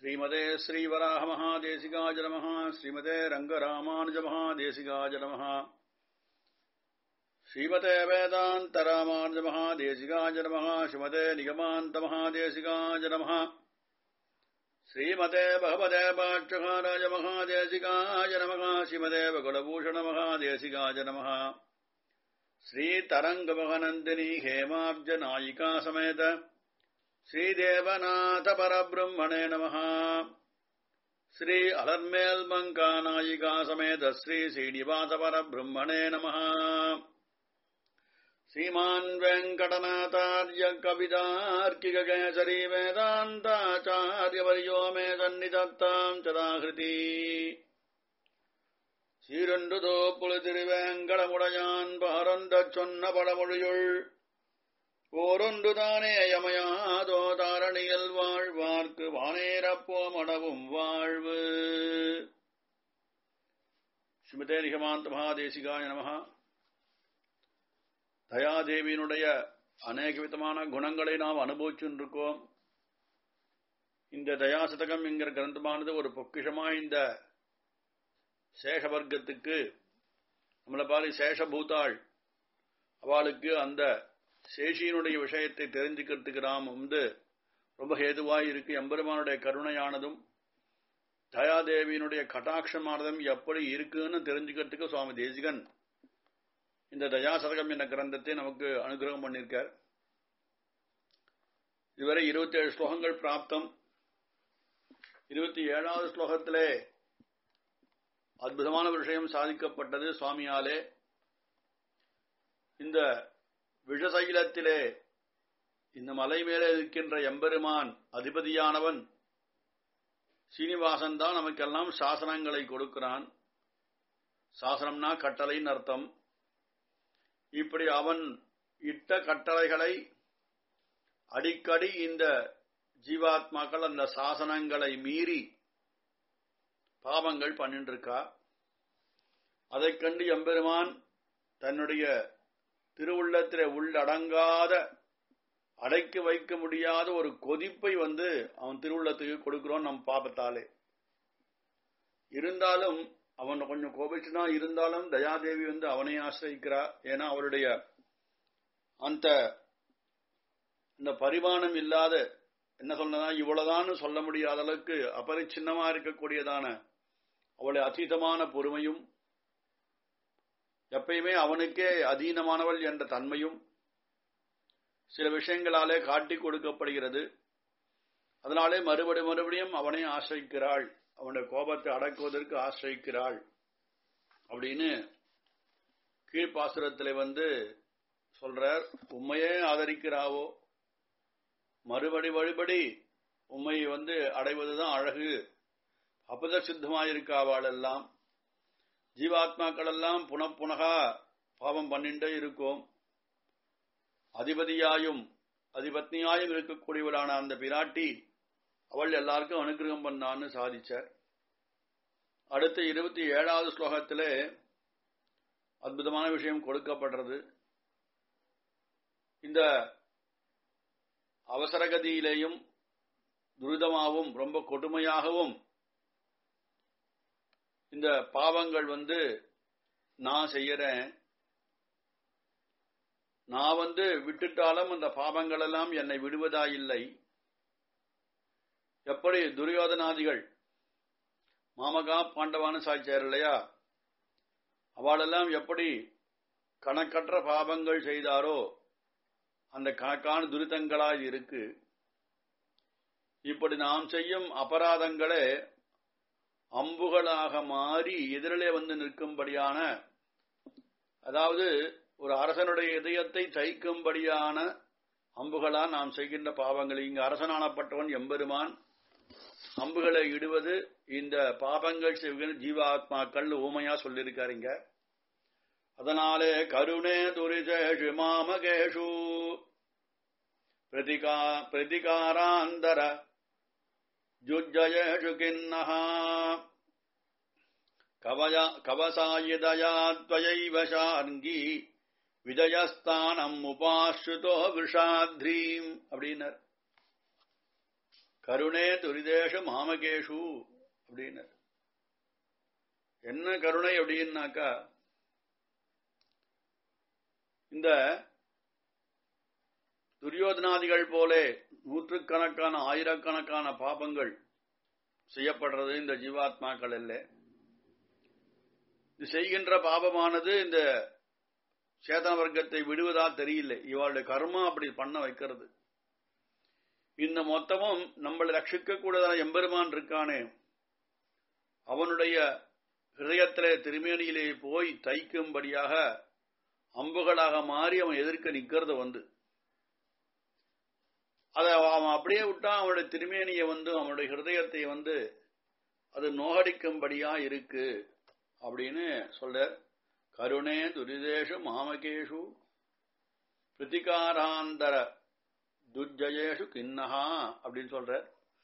श्रीमते श्रीवराहमहादेशिकाय नमः श्रीमते रङ्गरामानुजमहादेशिकाय नमः श्रीमते वेदान्तरामानुजमहादेशिकाय नमः श्रीमते निगमान्तमहादेशिकाय नमः श्रीमते भगवते पाक्षकाराय महादेशिकाय नमः श्रीमते कुलभूषणमहादेशिकाय नमः श्रीतरङ्गमहनन्दिनी हेमाब्जनायिका समेत श्रीदेवनाथ परब्रह्मणे नमः श्री अलर्मेल् मङ्कानायिका समेत श्री श्रीनिवास परब्रह्मणे नमः श्रीमान् वेङ्कटनाथार्य कविदार्किककेसरी वेदान्ताचार्यवर्यो मे सन्निधत्ताम् चदाहृति சீரொன்றுதோ புழுதிருவேங்கடமுடையான் பாரந்தச் சொன்ன படமொழியுள் ஓரொன்றுதானே யமயாதோ தாரணியில் வாழ்வார்க்கு வானேரப்போம் அடவும் வாழ்வு ஸ்ரீமதே நிகமாந்த மகாதேசிகாய நமகா தயாதேவியினுடைய அநேக விதமான குணங்களை நாம் அனுபவிச்சுருக்கோம் இந்த தயாசதகம் என்கிற கிரந்தமானது ஒரு பொக்கிஷமா இந்த சேஷவர்க்கத்துக்கு நம்மளை பாரு சேஷபூதாள் அவளுக்கு அந்த சேஷியினுடைய விஷயத்தை தெரிஞ்சுக்கிறதுக்கு நாம் வந்து ரொம்ப ஹேதுவாய் இருக்கு எம்பெருமானுடைய கருணையானதும் தயாதேவியினுடைய கட்டாட்சமானதும் எப்படி இருக்குன்னு தெரிஞ்சுக்கிறதுக்கு சுவாமி தேசிகன் இந்த தயாசதகம் என்ற கிரந்தத்தை நமக்கு அனுகிரகம் பண்ணியிருக்கார் இதுவரை இருபத்தி ஏழு ஸ்லோகங்கள் பிராப்தம் இருபத்தி ஏழாவது ஸ்லோகத்திலே அற்புதமான விஷயம் சாதிக்கப்பட்டது சுவாமியாலே இந்த விஷசைலத்திலே இந்த மலை மேலே இருக்கின்ற எம்பெருமான் அதிபதியானவன் சீனிவாசன் தான் நமக்கெல்லாம் சாசனங்களை கொடுக்கிறான் சாசனம்னா கட்டளைன்னு அர்த்தம் இப்படி அவன் இட்ட கட்டளைகளை அடிக்கடி இந்த ஜீவாத்மாக்கள் அந்த சாசனங்களை மீறி பாவங்கள் பண்ணிட்டு இருக்கா அதைக் கண்டு எம்பெருமான் தன்னுடைய திருவுள்ளத்திலே உள்ளடங்காத அடைக்க வைக்க முடியாத ஒரு கொதிப்பை வந்து அவன் திருவுள்ளத்துக்கு கொடுக்கிறோம் நம் பாபத்தாலே இருந்தாலும் அவன் கொஞ்சம் கோபிச்சுதான் இருந்தாலும் தயாதேவி வந்து அவனை ஆசிரிக்கிறா ஏன்னா அவருடைய அந்த இந்த பரிமாணம் இல்லாத என்ன சொன்னதா இவ்வளவுதான் சொல்ல முடியாத அளவுக்கு அபரிச்சின்னமா இருக்கக்கூடியதான அவளுடைய அதீதமான பொறுமையும் எப்பயுமே அவனுக்கே அதீனமானவள் என்ற தன்மையும் சில விஷயங்களாலே காட்டி கொடுக்கப்படுகிறது அதனாலே மறுபடி மறுபடியும் அவனை ஆசிரிக்கிறாள் அவனுடைய கோபத்தை அடக்குவதற்கு ஆசிரிக்கிறாள் அப்படின்னு கீழ்ப்பாசுரத்தில் வந்து சொல்றார் உண்மையே ஆதரிக்கிறாவோ மறுபடி மறுபடி உண்மை வந்து அடைவதுதான் அழகு அபத சித்தமாயிருக்காவாள் எல்லாம் ஜீவாத்மாக்கள் எல்லாம் புனப்புனகா பாவம் பண்ணிண்டே இருக்கோம் அதிபதியாயும் அதிபத்னியாயும் இருக்கக்கூடியவளான அந்த பிராட்டி அவள் எல்லாருக்கும் அனுகிரகம் பண்ணான்னு சாதிச்சார் அடுத்த இருபத்தி ஏழாவது ஸ்லோகத்திலே அற்புதமான விஷயம் கொடுக்கப்படுறது இந்த அவசரகதியிலேயும் துரிதமாகவும் ரொம்ப கொடுமையாகவும் இந்த பாவங்கள் வந்து நான் செய்யறேன் நான் வந்து விட்டுட்டாலும் அந்த பாவங்கள் எல்லாம் என்னை விடுவதா இல்லை எப்படி துரியோதனாதிகள் மாமகா பாண்டவான்னு சாய்ச்சார் இல்லையா அவளெல்லாம் எப்படி கணக்கற்ற பாவங்கள் செய்தாரோ அந்த கணக்கான துரிதங்களாய் இருக்கு இப்படி நாம் செய்யும் அபராதங்களே அம்புகளாக மாறி எதிரிலே வந்து நிற்கும்படியான அதாவது ஒரு அரசனுடைய இதயத்தை தைக்கும்படியான அம்புகளா நாம் செய்கின்ற பாவங்கள் இங்கு அரசனானப்பட்டவன் எம்பெருமான் அம்புகளை இடுவது இந்த பாபங்கள் செய்கிற ஜீவாத்மாக்கள் ஊமையா சொல்லியிருக்காருங்க அதனாலே கருணே துரிசேஷு மாமகேஷு பிரதிகா பிரதிகாராந்தர ஜுஜ்ஜயேஷு கிண்ணஹா கவயா கவசாயுதயா त्वयैव शार्ङ्गी விஜயஸ்தானம் உபாஸ்ருதோ விஷாத்ரீம் அப்படின்னர் கருணே துரிதேஷ மாமகேஷு அப்படின்னு என்ன கருணை அப்படின்னாக்கா இந்த துரியோதனாதிகள் போலே நூற்றுக்கணக்கான ஆயிரக்கணக்கான பாபங்கள் செய்யப்படுறது இந்த ஜீவாத்மாக்கள் இல்லை இது செய்கின்ற பாபமானது இந்த சேதன வர்க்கத்தை விடுவதா தெரியல இவளுடைய கர்மா அப்படி பண்ண வைக்கிறது இந்த மொத்தமும் நம்மளை ரட்சிக்க கூடதான எம்பெருமான் இருக்கானே அவனுடைய ஹிருதயத்திலே திருமேனியிலே போய் தைக்கும்படியாக அம்புகளாக மாறி அவன் எதிர்க்க நிக்கிறது வந்து அதை அவன் அப்படியே விட்டா அவனுடைய திருமேனியை வந்து அவனுடைய ஹிருதயத்தை வந்து அது நோகடிக்கும்படியா இருக்கு அப்படின்னு சொல்ற கருணே துரிதேஷு மாமகேஷு பிரதிகாராந்தர துர்ஜயேஷு கிண்ணஹா அப்படின்னு சொல்ற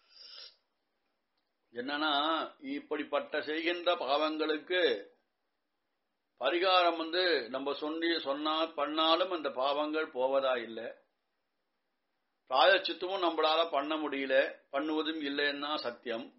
என்னன்னா இப்படிப்பட்ட செய்கின்ற பாவங்களுக்கு பரிகாரம் வந்து நம்ம சொல்லி சொன்னா பண்ணாலும் அந்த பாவங்கள் போவதா இல்லை பிராயச்சித்தமும் நம்மளால பண்ண முடியல பண்ணுவதும் இல்லைன்னா சத்தியம்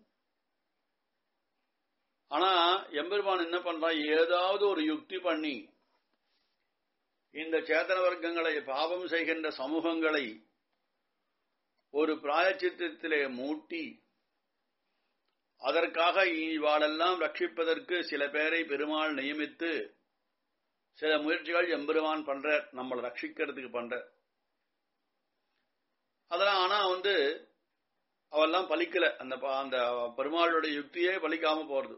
ஆனா எம்பெருமான் என்ன பண்றான் ஏதாவது ஒரு யுக்தி பண்ணி இந்த சேத்தன வர்க்கங்களை பாவம் செய்கின்ற சமூகங்களை ஒரு பிராயச்சித்தத்திலே மூட்டி அதற்காக இவாளெல்லாம் ரட்சிப்பதற்கு சில பேரை பெருமாள் நியமித்து சில முயற்சிகள் எம்பெருமான் பண்ற நம்மளை ரட்சிக்கிறதுக்கு பண்ற அதெல்லாம் ஆனா வந்து அவெல்லாம் பலிக்கல அந்த அந்த பெருமாளுடைய யுக்தியே பலிக்காம போறது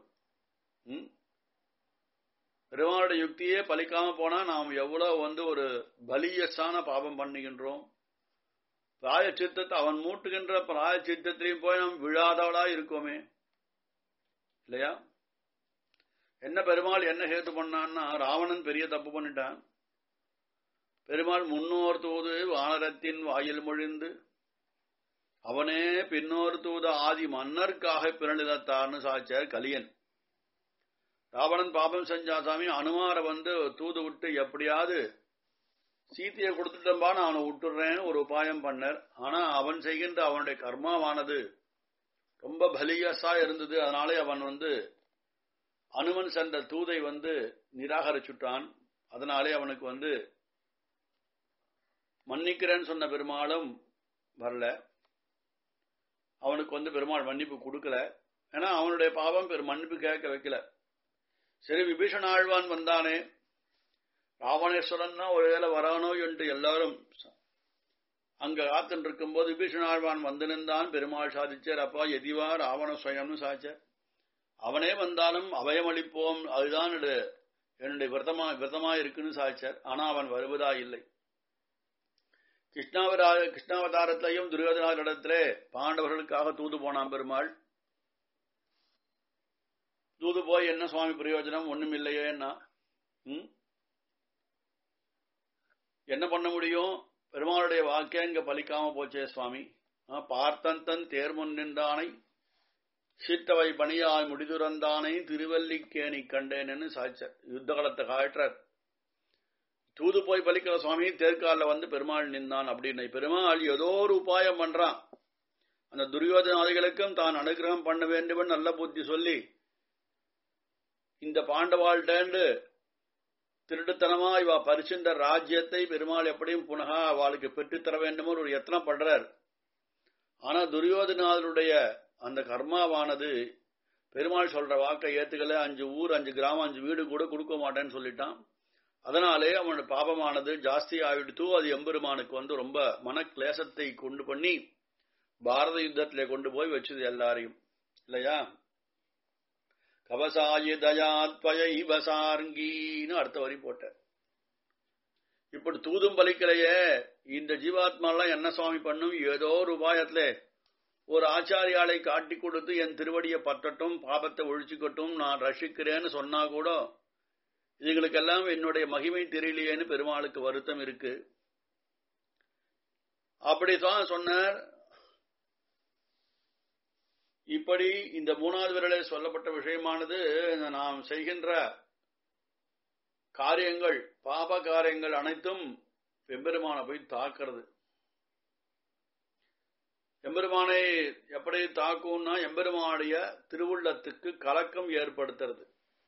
பெருமாளுடைய யுக்தியே பலிக்காம போனா நாம் எவ்வளவு வந்து ஒரு பலியஸான பாபம் பண்ணுகின்றோம் பிராய சித்தத்தை அவன் மூட்டுகின்ற பிராய சித்தத்திலையும் போய் நாம் விழாதவளா இருக்கோமே இல்லையா என்ன பெருமாள் என்ன ஹேத்து பண்ணான்னா ராவணன் பெரிய தப்பு பண்ணிட்டான் பெருமாள் முன்னோர் தூது வானரத்தின் வாயில் மொழிந்து அவனே பின்னோர் தூத ஆதி மன்னருக்காக பிறநிலத்தார்னு சாச்சார் கலியன் ராவணன் பாபம் செஞ்சா சாமி அனுமார வந்து தூது விட்டு எப்படியாவது சீத்தையை கொடுத்துட்டம்பா நான் அவனை விட்டுறேன்னு ஒரு உபாயம் பண்ணார் ஆனா அவன் செய்கின்ற அவனுடைய கர்மாவானது ரொம்ப பலியஸா இருந்தது அதனாலே அவன் வந்து அனுமன் சென்ற தூதை வந்து நிராகரிச்சுட்டான் அதனாலே அவனுக்கு வந்து மன்னிக்கிறேன்னு சொன்ன பெருமாளும் வரல அவனுக்கு வந்து பெருமாள் மன்னிப்பு கொடுக்கல ஏன்னா அவனுடைய பாவம் பெரு மன்னிப்பு கேட்க வைக்கல சரி விபீஷண ஆழ்வான் வந்தானே ராவணேஸ்வரன் தான் ஒரு வேலை வரானோ என்று எல்லாரும் அங்க காத்துட்டு இருக்கும்போது விபீஷண ஆழ்வான் வந்து நின்றான் பெருமாள் சாதிச்சார் அப்பா எதிவா ராவண சுயம்னு சாச்சார் அவனே வந்தாலும் அபயமளிப்போம் அதுதான் என்னுடைய விரதமா விரதமா இருக்குன்னு சாதிச்சார் ஆனா அவன் வருவதா இல்லை கிருஷ்ணாவதார கிருஷ்ணாவதாரத்திலையும் துரியோதனாரிடத்திலே பாண்டவர்களுக்காக தூது போனான் பெருமாள் தூது போய் என்ன சுவாமி பிரயோஜனம் ஒண்ணும் இல்லையேன்னா என்ன பண்ண முடியும் பெருமாளுடைய வாக்கே இங்க பலிக்காம போச்சே சுவாமி பார்த்தன் தன் தேர்முன் நின்றானை சீத்தவை பணியாய் முடிதுறந்தானை திருவல்லிக்கேணி கண்டேன்னு சாய்ச்சார் யுத்த காலத்தை காட்டுறார் தூது போய் பலிக்கிற சுவாமி தேர்கால வந்து பெருமாள் நின்றான் அப்படின்னு பெருமாள் ஏதோ ஒரு உபாயம் பண்றான் அந்த துரியோதனாதிகளுக்கும் தான் அனுகிரகம் பண்ண வேண்டும் நல்ல புத்தி சொல்லி இந்த பாண்டவாள்டேண்டு திருட்டுத்தனமா இவ பரிசுந்த ராஜ்யத்தை பெருமாள் எப்படியும் புனகா அவளுக்கு பெற்றுத்தர வேண்டுமோ ஒரு எத்தனை பண்றார் ஆனா துரியோதனாதனுடைய அந்த கர்மாவானது பெருமாள் சொல்ற வாக்கை ஏத்துக்கல அஞ்சு ஊர் அஞ்சு கிராமம் அஞ்சு வீடு கூட கொடுக்க மாட்டேன்னு சொல்லிட்டான் அதனாலே அவனோட பாபமானது ஜாஸ்தி ஆயிடுத்து அது எம்பெருமானுக்கு வந்து ரொம்ப மன கிளேசத்தை கொண்டு பண்ணி பாரத யுத்தத்திலே கொண்டு போய் வச்சது எல்லாரையும் இல்லையா கவசாயி தயாத்வய இவசார்கின்னு அடுத்த வரி போட்ட இப்படி தூதும் பலிக்கலையே இந்த ஜீவாத்மாலாம் என்ன சுவாமி பண்ணும் ஏதோ ஒரு உபாயத்துல ஒரு ஆச்சாரியாலை காட்டி கொடுத்து என் திருவடியை பற்றட்டும் பாபத்தை ஒழிச்சுக்கட்டும் நான் ரசிக்கிறேன்னு சொன்னா கூட இதுகளுக்கெல்லாம் என்னுடைய மகிமை தெரியலையேன்னு பெருமாளுக்கு வருத்தம் இருக்கு அப்படித்தான் சொன்னார் இப்படி இந்த மூணாவது விரலே சொல்லப்பட்ட விஷயமானது நாம் செய்கின்ற காரியங்கள் பாப காரியங்கள் அனைத்தும் வெம்பெருமான போய் தாக்குறது எம்பெருமானை எப்படி தாக்கும்னா எம்பெருமானுடைய திருவுள்ளத்துக்கு கலக்கம் ஏற்படுத்துறது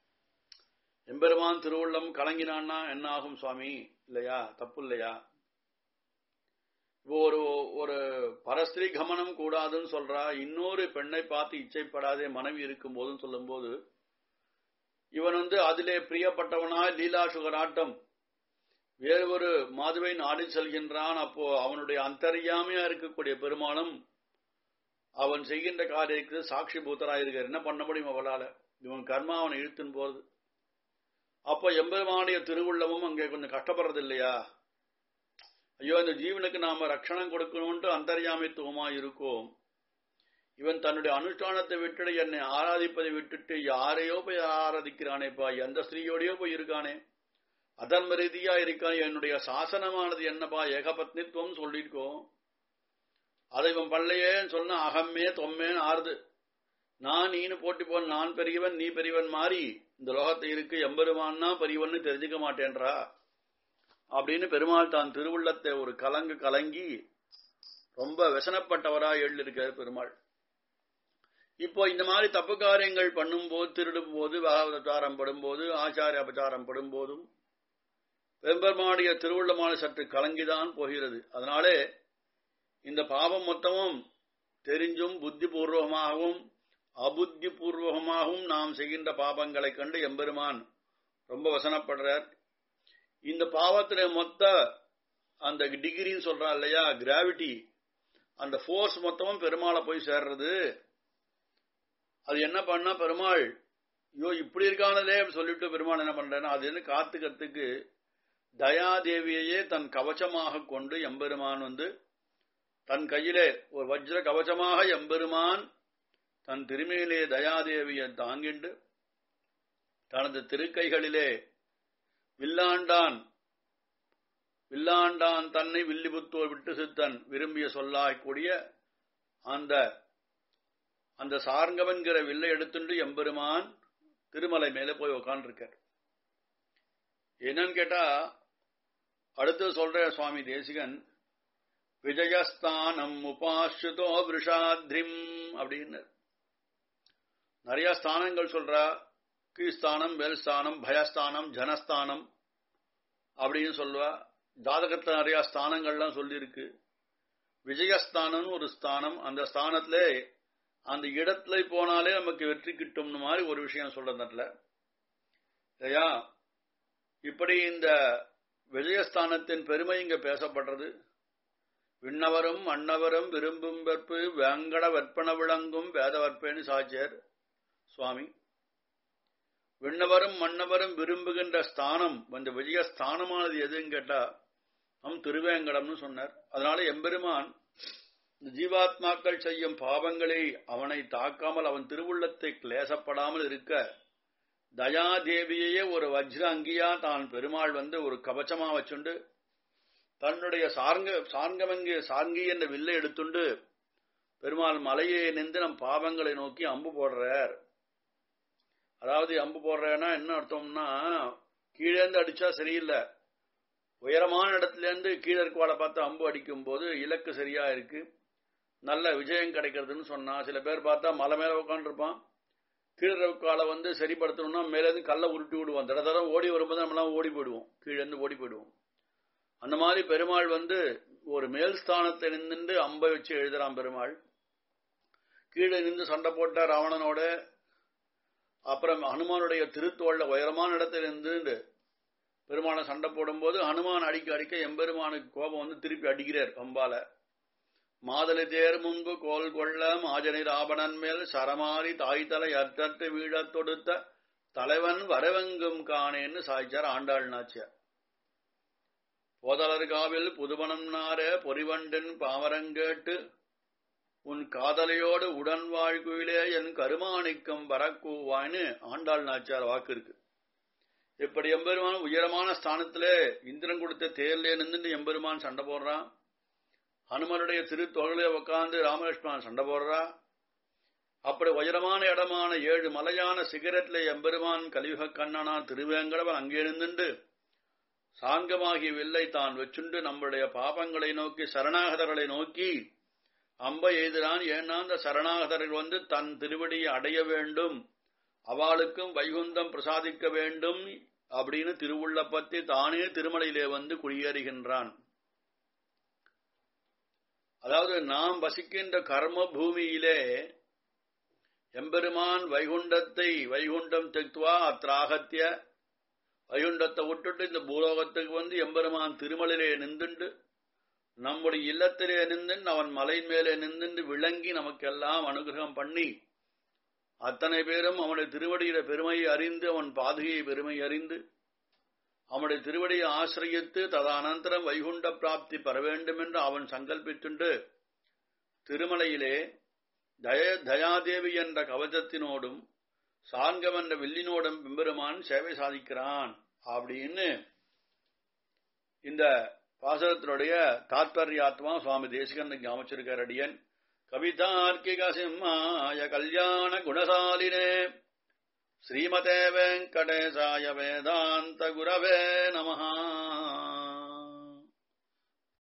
எம்பெருமான் திருவுள்ளம் கலங்கினான்னா என்ன ஆகும் சுவாமி இல்லையா தப்பு இல்லையா இப்போ ஒரு ஒரு பரஸ்திரி கமனம் கூடாதுன்னு சொல்றா இன்னொரு பெண்ணை பார்த்து இச்சைப்படாதே மனைவி இருக்கும் போதுன்னு சொல்லும்போது இவன் வந்து அதிலே பிரியப்பட்டவனா லீலா சுகராட்டம் வேறு ஒரு மாதுவை நாடி செல்கின்றான் அப்போ அவனுடைய அந்தரியாமையா இருக்கக்கூடிய பெருமானும் அவன் செய்கின்ற காரியத்துக்கு சாட்சி பூத்தராயிருக்கார் என்ன பண்ண முடியும் அவளால இவன் கர்மா அவனை இழுத்துன்னு போறது அப்போ எம்பெருமானுடைய திருவுள்ளமும் அங்கே கொஞ்சம் கஷ்டப்படுறது இல்லையா ஐயோ இந்த ஜீவனுக்கு நாம ரட்சணம் கொடுக்கணும்ட்டு அந்தர்யாமித்துவமா இருக்கோம் இவன் தன்னுடைய அனுஷ்டானத்தை விட்டுட்டு என்னை ஆராதிப்பதை விட்டுட்டு யாரையோ போய் ஆராதிக்கிறானேப்பா எந்த ஸ்திரீயோடையோ போய் இருக்கானே அதர்ம ரீதியா இருக்கான் என்னுடைய சாசனமானது என்னப்பா ஏகபத்னித்துவம் சொல்லியிருக்கோம் அதை இவன் பள்ளையேன்னு சொன்ன அகமே தொம்மேன்னு ஆறுது நான் நீனு போட்டி போன் நான் பெரியவன் நீ பெரியவன் மாறி இந்த லோகத்தை இருக்கு எம்பெருமான்னா பெரியவன்னு தெரிஞ்சுக்க மாட்டேன்றா அப்படின்னு பெருமாள் தான் திருவுள்ளத்தை ஒரு கலங்கு கலங்கி ரொம்ப விசனப்பட்டவரா எழுதியிருக்காரு பெருமாள் இப்போ இந்த மாதிரி தப்பு காரியங்கள் பண்ணும்போது திருடும் போது பாகவதாரம் படும்போது ஆச்சாரிய அபச்சாரம் படும்போதும் பெரும்பெருமானுடைய திருவுள்ளமான சற்று கலங்கிதான் போகிறது அதனாலே இந்த பாவம் மொத்தமும் தெரிஞ்சும் புத்தி பூர்வமாகவும் அபுத்தி பூர்வமாகவும் நாம் செய்கின்ற பாபங்களை கண்டு எம்பெருமான் ரொம்ப வசனப்படுறார் இந்த பாவத்துல மொத்த அந்த டிகிரின்னு சொல்றான் இல்லையா கிராவிட்டி அந்த ஃபோர்ஸ் மொத்தமும் பெருமாளை போய் சேர்றது அது என்ன பண்ணா பெருமாள் ஐயோ இப்படி இருக்கானதே சொல்லிட்டு பெருமாள் என்ன பண்றேன்னா அது என்ன காத்துக்கிறதுக்கு தயாதேவியையே தன் கவச்சமாக கொண்டு எம்பெருமான் வந்து தன் கையிலே ஒரு வஜ்ர கவச்சமாக எம்பெருமான் தன் திருமையிலே தயாதேவியை தாங்கிண்டு தனது திருக்கைகளிலே வில்லாண்டான் வில்லாண்டான் தன்னை வில்லிபுத்தோர் விட்டு சித்தன் விரும்பிய சொல்லாய்க்கூடிய அந்த அந்த சார்ங்கவன்கிற வில்லை எடுத்துண்டு எம்பெருமான் திருமலை மேலே போய் உக்காண்டிருக்கார் என்னன்னு கேட்டா அடுத்து சொல்ற சுவாமி தேசிகன் விஜயஸ்தானம் உபாசுதோ விஷாத்ரிம் அப்படின்னு நிறைய ஸ்தானங்கள் சொல்றா கீழ்ஸ்தானம் மேல்ஸ்தானம் பயஸ்தானம் ஜனஸ்தானம் அப்படின்னு சொல்லுவா ஜாதகத்துல நிறைய ஸ்தானங்கள்லாம் சொல்லியிருக்கு விஜயஸ்தானம்னு ஒரு ஸ்தானம் அந்த ஸ்தானத்துல அந்த இடத்துல போனாலே நமக்கு வெற்றி கிட்டும்னு மாதிரி ஒரு விஷயம் சொல்றதுல இல்லையா இப்படி இந்த விஜயஸ்தானத்தின் பெருமை இங்க பேசப்படுறது விண்ணவரும் மன்னவரும் விரும்பும் வெற்பு வேங்கட வெற்பன விளங்கும் வேதவற்பேன்னு சாச்சியர் சுவாமி விண்ணவரும் மன்னவரும் விரும்புகின்ற ஸ்தானம் அந்த விஜயஸ்தானமானது எதுன்னு கேட்டா நம் திருவேங்கடம்னு சொன்னார் அதனால எம்பெருமான் இந்த ஜீவாத்மாக்கள் செய்யும் பாவங்களை அவனை தாக்காமல் அவன் திருவுள்ளத்தை கிளேசப்படாமல் இருக்க தயாதேவியையே ஒரு வஜ்ர அங்கியா தான் பெருமாள் வந்து ஒரு கவச்சமா வச்சுண்டு தன்னுடைய சார்ங்க சார்ங்கமங்கு சார்ங்கி என்ற வில்லை எடுத்துண்டு பெருமாள் மலையை நின்று நம் பாவங்களை நோக்கி அம்பு போடுறார் அதாவது அம்பு போடுறேன்னா என்ன அர்த்தம்னா கீழேந்து அடிச்சா சரியில்லை உயரமான இடத்துல இருந்து கீழே இருக்கவாளை பார்த்து அம்பு அடிக்கும் போது இலக்கு சரியா இருக்கு நல்ல விஜயம் கிடைக்கிறதுன்னு சொன்னா சில பேர் பார்த்தா மலை மேல உட்காந்துருப்பான் கீழே இருக்கால வந்து சரிப்படுத்தணும்னா மேலேருந்து கல்லை உருட்டி விடுவான் தட தடம் ஓடி வரும்போது நம்மளாம் ஓடி போயிடுவோம் கீழேருந்து ஓடி போயிடுவோம் அந்த மாதிரி பெருமாள் வந்து ஒரு மேல் ஸ்தானத்தை நின்று அம்பை வச்சு எழுதுறான் பெருமாள் கீழே நின்று சண்டை போட்ட ராவணனோட அப்புறம் ஹனுமானுடைய திருத்தோல்ல உயரமான இடத்துல இருந்து பெருமானை சண்டை போடும்போது ஹனுமான் அடிக்க அடிக்க எம்பெருமானுக்கு கோபம் வந்து திருப்பி அடிக்கிறார் பம்பால மாதலை தேர் முன்பு கோல் கொள்ள மாஜனி ராவணன் மேல் சரமாரி தாய் தலை அற்றற்று வீழத் தொடுத்த தலைவன் வரவெங்கும் காணேன்னு சாய்ச்சார் ஆண்டாள் நாச்சியார் போதலர்காவில் புதுவனம் நார பொறிவண்டின் பாவரங்கேட்டு உன் காதலையோடு உடன் வாழ்குயிலே என் கருமாணிக்கம் வரக்கூவான்னு ஆண்டாள் நாச்சியார் வாக்கு இருக்கு இப்படி எம்பெருமான் உயரமான ஸ்தானத்திலே இந்திரன் கொடுத்த தேர்ல நின்று எம்பெருமான் சண்டை போடுறான் ஹனுமனுடைய திருத்தொழிலே உட்கார்ந்து ராமலட்சுமணன் சண்டை போடுறா அப்படி உயரமான இடமான ஏழு மலையான சிகரெட்ல எம்பெருமான் கலியுக கண்ணனா திருவேங்கடவன் அங்கே நின்று சாங்கமாகிய வில்லை தான் வச்சுண்டு நம்முடைய பாபங்களை நோக்கி சரணாகதர்களை நோக்கி அம்ப எய்துறான் ஏன்னா அந்த சரணாகதர்கள் வந்து தன் திருவடியை அடைய வேண்டும் அவளுக்கும் வைகுந்தம் பிரசாதிக்க வேண்டும் அப்படின்னு திருவுள்ள பத்தி தானே திருமலையிலே வந்து குடியேறுகின்றான் அதாவது நாம் வசிக்கின்ற கர்ம பூமியிலே எம்பெருமான் வைகுண்டத்தை வைகுண்டம் தெக்துவா அத்திராகத்திய வைகுண்டத்தை விட்டுட்டு இந்த பூலோகத்துக்கு வந்து எம்பெருமான் திருமலையிலே நின்றுண்டு நம்முடைய இல்லத்திலே நின்று அவன் மலை மேலே நின்று விளங்கி நமக்கெல்லாம் அனுகிரகம் பண்ணி அத்தனை பேரும் அவனுடைய திருவடியில பெருமையை அறிந்து அவன் பாதுகையை பெருமை அறிந்து அவனுடைய திருவடியை ஆசிரியத்து ததானந்தரம் வைகுண்ட பிராப்தி பெற வேண்டும் என்று அவன் சங்கல்பித்துண்டு திருமலையிலே தய தயாதேவி என்ற கவச்சத்தினோடும் சார்கம் என்ற வில்லினோடும் பெம்பெருமான் சேவை சாதிக்கிறான் அப்படின்னு இந்த பாசனத்தினுடைய தாத்பரியாத்மா சுவாமி தேசிகன் அமைச்சிருக்கார் அடியன் கவிதார்க்கிக சிம்மாய கல்யாண குணசாலினே ஸ்ரீமதே வெங்கடேசாய வேதாந்த குரவே நமஹா